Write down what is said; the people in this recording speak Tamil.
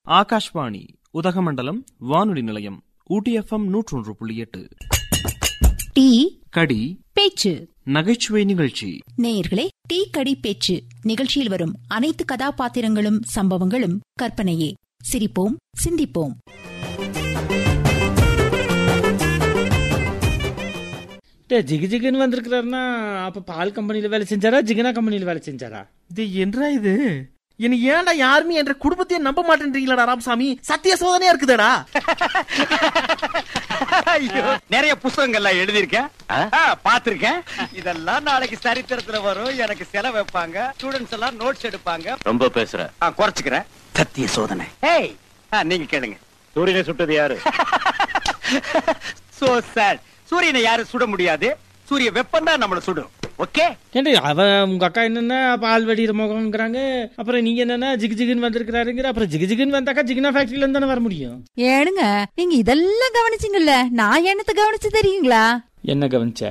ஆகாஷ்வாணி உதகமண்டலம் வானொலி நிலையம் ஊட்டி எஃப்எம் நூற்றொன்று புள்ளி எட்டு டீ கடி பேச்சு நகைச்சுவை நிகழ்ச்சி நேயர்களே டீ கடி பேச்சு நிகழ்ச்சியில் வரும் அனைத்து கதாபாத்திரங்களும் சம்பவங்களும் கற்பனையே சிரிப்போம் சிந்திப்போம் டே ஜிகு ஜிகுன்னு வந்திருக்கிறாருன்னா அப்ப பால் கம்பெனில வேலை செஞ்சாரா ஜிகனா கம்பெனில வேலை செஞ்சாரா இது என்றா இது என்ன ஏன்டா யாருமே என்ற குடும்பத்தையே நம்ப மாட்டேன்றீங்களா ராமசாமி சத்திய சோதனையா இருக்குதடா ஐயோ நிறைய புஸ்தகங்கள்லாம் எழுதியிருக்கேன் பாத்திருக்கேன் இதெல்லாம் நாளைக்கு சரித்திரத்துல வரும் எனக்கு செலவு வைப்பாங்க ஸ்டூடெண்ட்ஸ் எல்லாம் நோட்ஸ் எடுப்பாங்க ரொம்ப பேசுற ஆ, குறைச்சுக்கிறேன் சத்திய சோதனை ஏய் ஆ, நீங்க கேளுங்க சூரியனை சுட்டது யாரு சோ சாட் சூரியனை யாரும் சுட முடியாது சூரிய வெப்பம் தான் நம்மள சுடும் ஓகே ஏன்டா அவ உங்க அக்கா என்னன்னா பால் வெடிக்கிற முகம்ங்கிறாங்க அப்புறம் நீங்க என்னன்னா ஜிகு ஜிகுன்னு வந்திருக்கிறாருங்கிற அப்புறம் ஜிகு ஜிகுன்னு வந்தாக்கா ஜிகினா ஃபேக்டரியில இருந்து தானே வர முடியும் ஏனுங்க நீங்க இதெல்லாம் கவனிச்சீங்கல்ல நான் என்னத்த கவனிச்சு தெரியுங்களா என்ன கவனிச்ச